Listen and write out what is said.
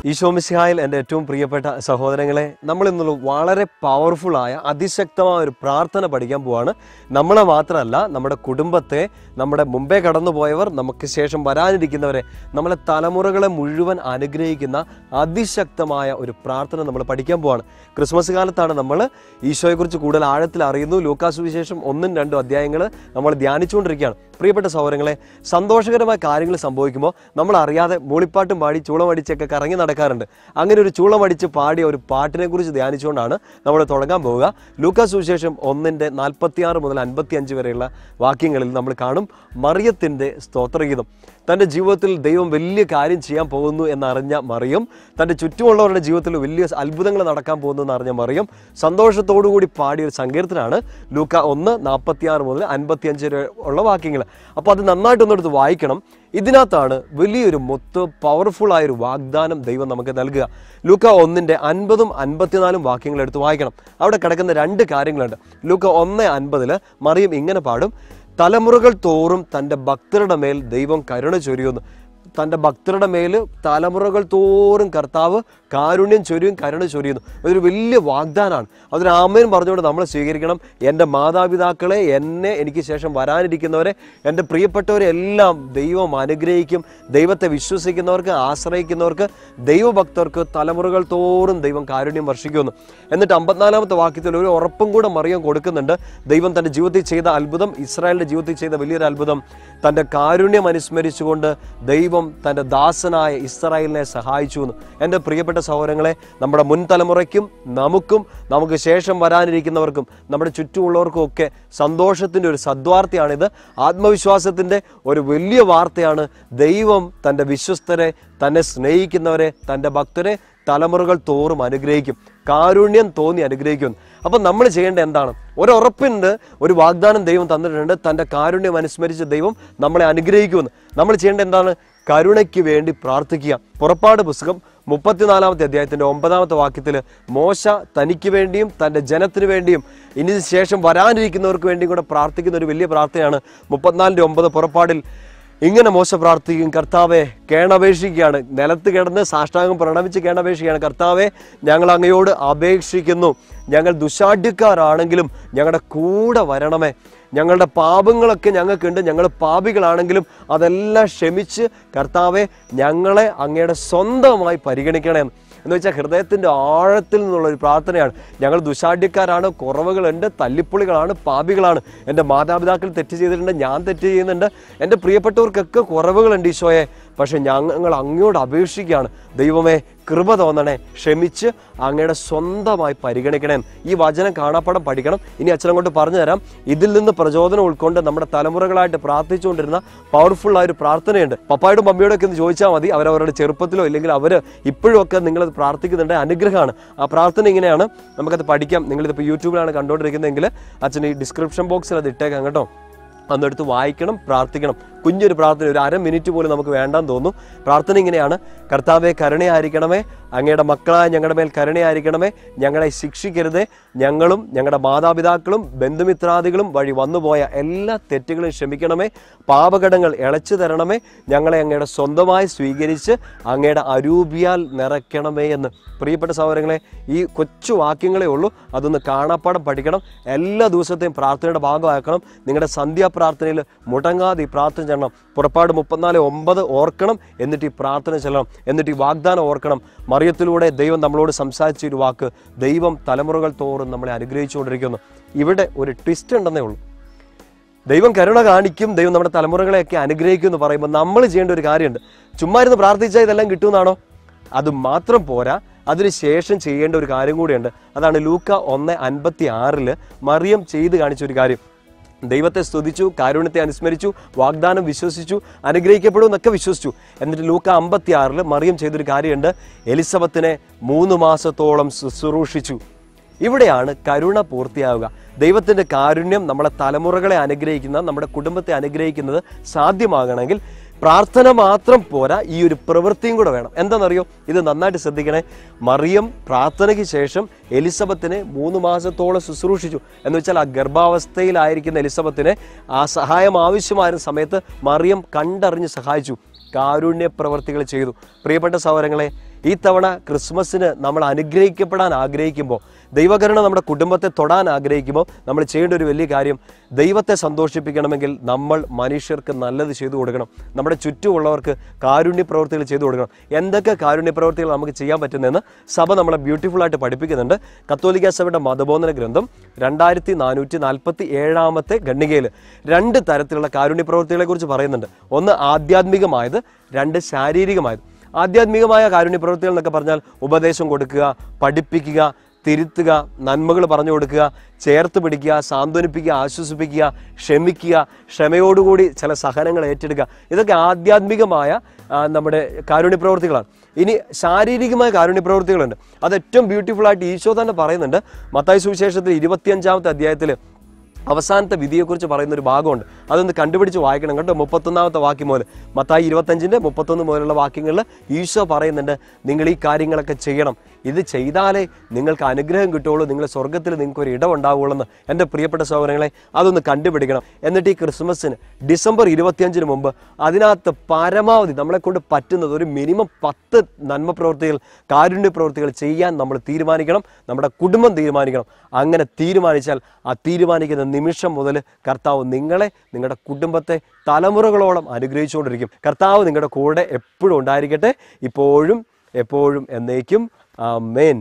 ഈശോമിസിഹായിൽ എൻ്റെ ഏറ്റവും പ്രിയപ്പെട്ട സഹോദരങ്ങളെ നമ്മൾ ഇന്നുള്ള വളരെ പവർഫുള്ളായ അതിശക്തമായ ഒരു പ്രാർത്ഥന പഠിക്കാൻ പോവാണ് നമ്മളെ മാത്രമല്ല നമ്മുടെ കുടുംബത്തെ നമ്മുടെ മുമ്പേ കടന്നുപോയവർ നമുക്ക് ശേഷം വരാനിരിക്കുന്നവരെ നമ്മളെ തലമുറകളെ മുഴുവൻ അനുഗ്രഹിക്കുന്ന അതിശക്തമായ ഒരു പ്രാർത്ഥന നമ്മൾ പഠിക്കാൻ പോവാണ് ക്രിസ്മസ് കാലത്താണ് നമ്മൾ ഈശോയെക്കുറിച്ച് കൂടുതൽ ആഴത്തിൽ അറിയുന്നു ലൂക്കാസ് വിശേഷം ഒന്നും രണ്ടും അധ്യായങ്ങൾ നമ്മൾ ധ്യാനിച്ചുകൊണ്ടിരിക്കുകയാണ് പ്രിയപ്പെട്ട സഹോദരങ്ങളെ സന്തോഷകരമായ കാര്യങ്ങൾ സംഭവിക്കുമ്പോൾ നമ്മൾ അറിയാതെ മൂളിപ്പാട്ടും പാടി ചൂളമടിച്ചൊക്കെ കറങ്ങി നടക്കാറുണ്ട് അങ്ങനെ ഒരു ചൂളമടിച്ച് പാടിയ ഒരു പാട്ടിനെ കുറിച്ച് ധ്യാനിച്ചുകൊണ്ടാണ് നമ്മൾ തുടങ്ങാൻ പോവുക ലൂക്കാസ് സുവിശേഷം ഒന്നിൻ്റെ നാൽപ്പത്തിയാറ് മുതൽ അൻപത്തി അഞ്ച് വരെയുള്ള വാക്യങ്ങളിൽ നമ്മൾ കാണും മറിയത്തിൻ്റെ സ്തോത്രഗീതം തൻ്റെ ജീവിതത്തിൽ ദൈവം വലിയ കാര്യം ചെയ്യാൻ പോകുന്നു എന്നറിഞ്ഞ മറിയം തൻ്റെ ചുറ്റുമുള്ളവരുടെ ജീവിതത്തിൽ വലിയ അത്ഭുതങ്ങൾ നടക്കാൻ പോകുന്നു എന്നറിഞ്ഞ മറിയം സന്തോഷത്തോടു കൂടി പാടിയ ഒരു സങ്കീർത്തനാണ് ലൂക്ക ഒന്ന് നാൽപ്പത്തിയാറ് മുതൽ അൻപത്തിയഞ്ച് വരെ ഉള്ള വാക്യങ്ങൾ അപ്പോൾ അത് നന്നായിട്ടൊന്നെടുത്ത് വായിക്കണം ഇതിനകത്താണ് വലിയൊരു മൊത്ത പവർഫുൾ ആയ ഒരു വാഗ്ദാനം ദൈവം നമുക്ക് നൽകുക ലൂക്ക ഒന്നിൻ്റെ അൻപതും അൻപത്തിനാലും വാക്യങ്ങൾ എടുത്ത് വായിക്കണം അവിടെ കിടക്കുന്ന രണ്ട് കാര്യങ്ങളുണ്ട് ലൂക്ക ഒന്ന് അൻപതിൽ മറിയം ഇങ്ങനെ പാടും തലമുറകൾ തോറും തൻ്റെ ഭക്തരുടെ മേൽ ദൈവം കരുണ ചൊരിയുന്നു തൻ്റെ ഭക്തരുടെ മേൽ തലമുറകൾ തോറും കർത്താവ് കാരുണ്യം ചൊരിയും കരുണ ചൊരിയുന്നു അതൊരു വലിയ വാഗ്ദാനമാണ് അതൊരു ആമേൻ പറഞ്ഞുകൊണ്ട് നമ്മൾ സ്വീകരിക്കണം എൻ്റെ മാതാപിതാക്കളെ എന്നെ എനിക്ക് ശേഷം വരാനിരിക്കുന്നവരെ എൻ്റെ പ്രിയപ്പെട്ടവരെ എല്ലാം ദൈവം അനുഗ്രഹിക്കും ദൈവത്തെ വിശ്വസിക്കുന്നവർക്ക് ആശ്രയിക്കുന്നവർക്ക് ദൈവഭക്തർക്ക് തലമുറകൾ തോറും ദൈവം കാരുണ്യം വർഷിക്കുമെന്ന് എന്നിട്ട് അമ്പത്തിനാലാമത്തെ വാക്യത്തിൽ ഒരു ഉറപ്പും കൂടെ മറിയം കൊടുക്കുന്നുണ്ട് ദൈവം തൻ്റെ ജീവിതത്തിൽ ചെയ്ത അത്ഭുതം ഇസ്രായേലിൻ്റെ ജീവിതത്തിൽ ചെയ്ത വലിയൊരു അത്ഭുതം തൻ്റെ കാരുണ്യം അനുസ്മരിച്ചുകൊണ്ട് ദൈവം തൻ്റെ ദാസനായ ഇസ്രായേലിനെ സഹായിച്ചു എന്ന് എൻ്റെ പ്രിയപ്പെട്ട സഹോദരങ്ങളെ നമ്മുടെ മുൻ തലമുറയ്ക്കും നമുക്കും നമുക്ക് ശേഷം വരാനിരിക്കുന്നവർക്കും നമ്മുടെ ചുറ്റുമുള്ളവർക്കും ഒക്കെ സന്തോഷത്തിൻ്റെ ഒരു സദ്വാർത്തയാണിത് ആത്മവിശ്വാസത്തിൻ്റെ ഒരു വലിയ വാർത്തയാണ് ദൈവം തൻ്റെ വിശ്വസ്തരെ തന്നെ സ്നേഹിക്കുന്നവരെ തൻ്റെ ഭക്തരെ തലമുറകൾ തോറും അനുഗ്രഹിക്കും കാരുണ്യം തോന്നി അനുഗ്രഹിക്കും അപ്പം നമ്മൾ ചെയ്യേണ്ട എന്താണ് ഒരു ഉറപ്പുണ്ട് ഒരു വാഗ്ദാനം ദൈവം തന്നിട്ടുണ്ട് തൻ്റെ കാരുണ്യം അനുസ്മരിച്ച് ദൈവം നമ്മളെ അനുഗ്രഹിക്കുമെന്ന് നമ്മൾ ചെയ്യേണ്ട എന്താണ് കരുണയ്ക്ക് വേണ്ടി പ്രാർത്ഥിക്കുക പുറപ്പാട് പുസ്തകം മുപ്പത്തിനാലാമത്തെ അധ്യായത്തിൻ്റെ ഒമ്പതാമത്തെ വാക്യത്തിൽ മോശ തനിക്ക് വേണ്ടിയും തൻ്റെ ജനത്തിന് വേണ്ടിയും ഇനി ശേഷം വരാനിരിക്കുന്നവർക്ക് വേണ്ടിയും കൂടെ പ്രാർത്ഥിക്കുന്ന ഒരു വലിയ പ്രാർത്ഥനയാണ് മുപ്പത്തിനാലിൻ്റെ ഒമ്പത് പുറപ്പാടിൽ ഇങ്ങനെ മോശ പ്രാർത്ഥിക്കും കർത്താവെ കേണപേക്ഷിക്കുകയാണ് നിലത്ത് കിടന്ന് സാഷ്ടാംഗം പ്രണമിച്ച് കേണപേക്ഷിക്കുകയാണ് കർത്താവെ ഞങ്ങൾ അങ്ങയോട് അപേക്ഷിക്കുന്നു ഞങ്ങൾ ദുശാഠ്യക്കാരാണെങ്കിലും ഞങ്ങളുടെ കൂടെ വരണമേ ഞങ്ങളുടെ പാപങ്ങളൊക്കെ ഞങ്ങൾക്കുണ്ട് ഞങ്ങൾ പാപികളാണെങ്കിലും അതെല്ലാം ക്ഷമിച്ച് കർത്താവെ ഞങ്ങളെ അങ്ങയുടെ സ്വന്തമായി പരിഗണിക്കണേ എന്ന് വെച്ചാൽ ഹൃദയത്തിൻ്റെ ആഴത്തിൽ നിന്നുള്ള ഒരു പ്രാർത്ഥനയാണ് ഞങ്ങൾ ദുശാഠ്യക്കാരാണ് കുറവുകളുണ്ട് തല്ലിപ്പൊളികളാണ് പാപികളാണ് എൻ്റെ മാതാപിതാക്കൾ തെറ്റ് ചെയ്തിട്ടുണ്ട് ഞാൻ തെറ്റ് ചെയ്യുന്നുണ്ട് എൻ്റെ പ്രിയപ്പെട്ടവർക്കൊക്കെ കുറവുകളുണ്ട് ഈശോയെ പക്ഷെ ഞങ്ങൾ അങ്ങയോട് അപേക്ഷിക്കുകയാണ് ദൈവമേ കൃപ തോന്നണേ ക്ഷമിച്ച് അങ്ങയുടെ സ്വന്തമായി പരിഗണിക്കണേ ഈ വചനം കാണാപ്പാടം പഠിക്കണം ഇനി അച്ഛനെ കൊണ്ട് പറഞ്ഞു തരാം ഇതിൽ നിന്ന് പ്രചോദനം ഉൾക്കൊണ്ട് നമ്മുടെ തലമുറകളായിട്ട് പ്രാർത്ഥിച്ചുകൊണ്ടിരുന്ന പവർഫുൾ ആയ ഒരു പ്രാർത്ഥനയുണ്ട് പപ്പായോടും മമ്മിയോടും ഒക്കെ ഒന്ന് ചോദിച്ചാൽ മതി അവരവരുടെ ചെറുപ്പത്തിലോ ഇല്ലെങ്കിൽ അവർ ഇപ്പോഴും ഒക്കെ നിങ്ങളത് പ്രാർത്ഥിക്കുന്നുണ്ട് അനുഗ്രഹമാണ് ആ പ്രാർത്ഥന ഇങ്ങനെയാണ് നമുക്കത് പഠിക്കാം നിങ്ങളിതിപ്പോൾ യൂട്യൂബിലാണ് കണ്ടുകൊണ്ടിരിക്കുന്നതെങ്കിൽ അച്ഛൻ ഈ ഡിസ്ക്രിപ്ഷൻ ബോക്സിൽ അത് ഇട്ടേക്കാം കേട്ടോ അന്നെടുത്ത് വായിക്കണം പ്രാർത്ഥിക്കണം കുഞ്ഞൊരു പ്രാർത്ഥന ഒരു അര മിനിറ്റ് പോലും നമുക്ക് വേണ്ടാന്ന് തോന്നുന്നു പ്രാർത്ഥന ഇങ്ങനെയാണ് കർത്താവെ കരുണയായിരിക്കണമേ അങ്ങയുടെ മക്കളായ ഞങ്ങളുടെ മേൽ കരുണയായിരിക്കണമേ ഞങ്ങളെ ശിക്ഷിക്കരുതേ ഞങ്ങളും ഞങ്ങളുടെ മാതാപിതാക്കളും ബന്ധുമിത്രാദികളും വഴി വന്നുപോയ എല്ലാ തെറ്റുകളും ക്ഷമിക്കണമേ പാപകടങ്ങൾ ഇളച്ചു തരണമേ ഞങ്ങളെ അങ്ങയുടെ സ്വന്തമായി സ്വീകരിച്ച് അങ്ങയുടെ അരൂപിയാൽ നിറയ്ക്കണമേ എന്ന് പ്രിയപ്പെട്ട സഹോദരങ്ങളെ ഈ കൊച്ചു വാക്യങ്ങളേ ഉള്ളൂ അതൊന്ന് കാണാപ്പാടം പഠിക്കണം എല്ലാ ദിവസത്തെയും പ്രാർത്ഥനയുടെ ഭാഗമാക്കണം നിങ്ങളുടെ സന്ധ്യാപ്രാർത്ഥനയിൽ മുടങ്ങാതെ ഈ പ്രാർത്ഥന ചെല്ലണം പുറപ്പാട് മുപ്പത്തിനാല് ഒമ്പത് ഓർക്കണം എന്നിട്ട് ഈ പ്രാർത്ഥന ചെല്ലണം എന്നിട്ട് ഈ വാഗ്ദാനം ഓർക്കണം മറിയത്തിലൂടെ ദൈവം നമ്മളോട് സംസാരിച്ച ഒരു വാക്ക് ദൈവം തലമുറകൾ തോറും നമ്മളെ അനുഗ്രഹിച്ചുകൊണ്ടിരിക്കുന്നു ഇവിടെ ഒരു ട്വിസ്റ്റ് ഉണ്ടെന്നേ ഉള്ളൂ ദൈവം കരുണ കാണിക്കും ദൈവം നമ്മുടെ തലമുറകളെയൊക്കെ അനുഗ്രഹിക്കും എന്ന് പറയുമ്പോൾ നമ്മൾ ചെയ്യേണ്ട ഒരു കാര്യമുണ്ട് ചുമ്മാ ഇരുന്ന് പ്രാർത്ഥിച്ചാൽ ഇതെല്ലാം കിട്ടുമെന്നാണോ അത് മാത്രം പോരാ അതിന് ശേഷം ചെയ്യേണ്ട ഒരു കാര്യം കൂടിയുണ്ട് അതാണ് ലൂക്ക ഒന്ന് അൻപത്തി ആറില് മറിയം ചെയ്ത് കാണിച്ച ഒരു കാര്യം ദൈവത്തെ സ്തുതിച്ചു കാരുണ്യത്തെ അനുസ്മരിച്ചു വാഗ്ദാനം വിശ്വസിച്ചു അനുഗ്രഹിക്കപ്പെടും എന്നൊക്കെ വിശ്വസിച്ചു എന്നിട്ട് ലൂക്ക അമ്പത്തി ആറിൽ മറിയം ചെയ്തൊരു കാര്യമുണ്ട് എലിസബത്തിനെ മൂന്ന് മാസത്തോളം ശുശ്രൂഷിച്ചു ഇവിടെയാണ് കരുണ പൂർത്തിയാവുക ദൈവത്തിൻ്റെ കാരുണ്യം നമ്മളെ തലമുറകളെ അനുഗ്രഹിക്കുന്ന നമ്മുടെ കുടുംബത്തെ അനുഗ്രഹിക്കുന്നത് സാധ്യമാകണമെങ്കിൽ പ്രാർത്ഥന മാത്രം പോരാ ഈ ഒരു പ്രവൃത്തിയും കൂടെ വേണം എന്താണെന്നറിയോ ഇത് നന്നായിട്ട് ശ്രദ്ധിക്കണേ മറിയം പ്രാർത്ഥനയ്ക്ക് ശേഷം എലിസബത്തിനെ മൂന്ന് മാസത്തോളം ശുശ്രൂഷിച്ചു എന്ന് വെച്ചാൽ ആ ഗർഭാവസ്ഥയിലായിരിക്കുന്ന എലിസബത്തിനെ ആ സഹായം ആവശ്യമായിരുന്ന സമയത്ത് മറിയം കണ്ടറിഞ്ഞ് സഹായിച്ചു കാരുണ്യ പ്രവർത്തികൾ ചെയ്തു പ്രിയപ്പെട്ട സഹോദരങ്ങളെ ഈ തവണ ക്രിസ്മസിന് നമ്മൾ അനുഗ്രഹിക്കപ്പെടാൻ ആഗ്രഹിക്കുമ്പോൾ ദൈവകരുണ നമ്മുടെ കുടുംബത്തെ തൊടാൻ ആഗ്രഹിക്കുമ്പോൾ നമ്മൾ ചെയ്യേണ്ട ഒരു വലിയ കാര്യം ദൈവത്തെ സന്തോഷിപ്പിക്കണമെങ്കിൽ നമ്മൾ മനുഷ്യർക്ക് നല്ലത് ചെയ്തു കൊടുക്കണം നമ്മുടെ ചുറ്റുമുള്ളവർക്ക് കാരുണ്യ പ്രവൃത്തികൾ ചെയ്തു കൊടുക്കണം എന്തൊക്കെ കാരുണ്യ പ്രവൃത്തികൾ നമുക്ക് ചെയ്യാൻ പറ്റുന്നതെന്ന് സഭ നമ്മളെ ബ്യൂട്ടിഫുൾ ആയിട്ട് പഠിപ്പിക്കുന്നുണ്ട് കത്തോലിക്ക സഭയുടെ മതബോധന ഗ്രന്ഥം രണ്ടായിരത്തി നാനൂറ്റി നാൽപ്പത്തി ഏഴാമത്തെ ഖണ്ഡികയിൽ രണ്ട് തരത്തിലുള്ള കാരുണ്യ പ്രവൃത്തികളെ കുറിച്ച് പറയുന്നുണ്ട് ഒന്ന് ആധ്യാത്മികമായത് രണ്ട് ശാരീരികമായത് ആധ്യാത്മികമായ കാരുണ്യ പ്രവൃത്തികൾ എന്നൊക്കെ പറഞ്ഞാൽ ഉപദേശം കൊടുക്കുക പഠിപ്പിക്കുക തിരുത്തുക നന്മകൾ പറഞ്ഞു കൊടുക്കുക ചേർത്ത് പിടിക്കുക സാന്ത്വനിപ്പിക്കുക ആശ്വസിപ്പിക്കുക ക്ഷമിക്കുക ക്ഷമയോടുകൂടി ചില സഹനങ്ങൾ ഏറ്റെടുക്കുക ഇതൊക്കെ ആധ്യാത്മികമായ ആ, നമ്മുടെ കാരുണ്യ പ്രവൃത്തികളാണ് ഇനി ശാരീരികമായ കാരുണ്യ പ്രവൃത്തികളുണ്ട് അത് ഏറ്റവും ബ്യൂട്ടിഫുൾ ആയിട്ട് ഈശോ തന്നെ പറയുന്നുണ്ട് മത്തായി സുവിശേഷത്തിൽ ഇരുപത്തിയഞ്ചാമത്തെ അധ്യായത്തിൽ അവസാനത്തെ വിധിയെക്കുറിച്ച് പറയുന്ന ഒരു ഭാഗമുണ്ട് അതൊന്ന് കണ്ടുപിടിച്ച് വായിക്കണം കേട്ടോ മുപ്പത്തൊന്നാമത്തെ വാക്യം മുതൽ മത്തായി ഇരുപത്തഞ്ചിൻ്റെ മുപ്പത്തൊന്ന് മുതലുള്ള വാക്യങ്ങളിൽ ഈശോ പറയുന്നുണ്ട് നിങ്ങൾ ഈ കാര്യങ്ങളൊക്കെ ചെയ്യണം ഇത് ചെയ്താലേ നിങ്ങൾക്ക് അനുഗ്രഹം കിട്ടുള്ളൂ നിങ്ങളുടെ സ്വർഗത്തിൽ നിങ്ങൾക്ക് ഒരു ഇടം ഉണ്ടാവുള്ളൂ എന്ന് എൻ്റെ പ്രിയപ്പെട്ട സഹോദരങ്ങളെ അതൊന്ന് കണ്ടുപിടിക്കണം എന്നിട്ട് ഈ ക്രിസ്മസിന് ഡിസംബർ ഇരുപത്തിയഞ്ചിന് മുമ്പ് അതിനകത്ത് പരമാവധി നമ്മളെ കൊണ്ട് പറ്റുന്നത് ഒരു മിനിമം പത്ത് നന്മ പ്രവൃത്തികൾ കാരുണ്യ പ്രവൃത്തികൾ ചെയ്യാൻ നമ്മൾ തീരുമാനിക്കണം നമ്മുടെ കുടുംബം തീരുമാനിക്കണം അങ്ങനെ തീരുമാനിച്ചാൽ ആ തീരുമാനിക്കുന്ന നിമിഷം മുതൽ കർത്താവ് നിങ്ങളെ നിങ്ങളുടെ കുടുംബത്തെ തലമുറകളോളം അനുഗ്രഹിച്ചുകൊണ്ടിരിക്കും കർത്താവ് നിങ്ങളുടെ കൂടെ എപ്പോഴും ഉണ്ടായിരിക്കട്ടെ ഇപ്പോഴും എപ്പോഴും എന്നേക്കും ആമേൻ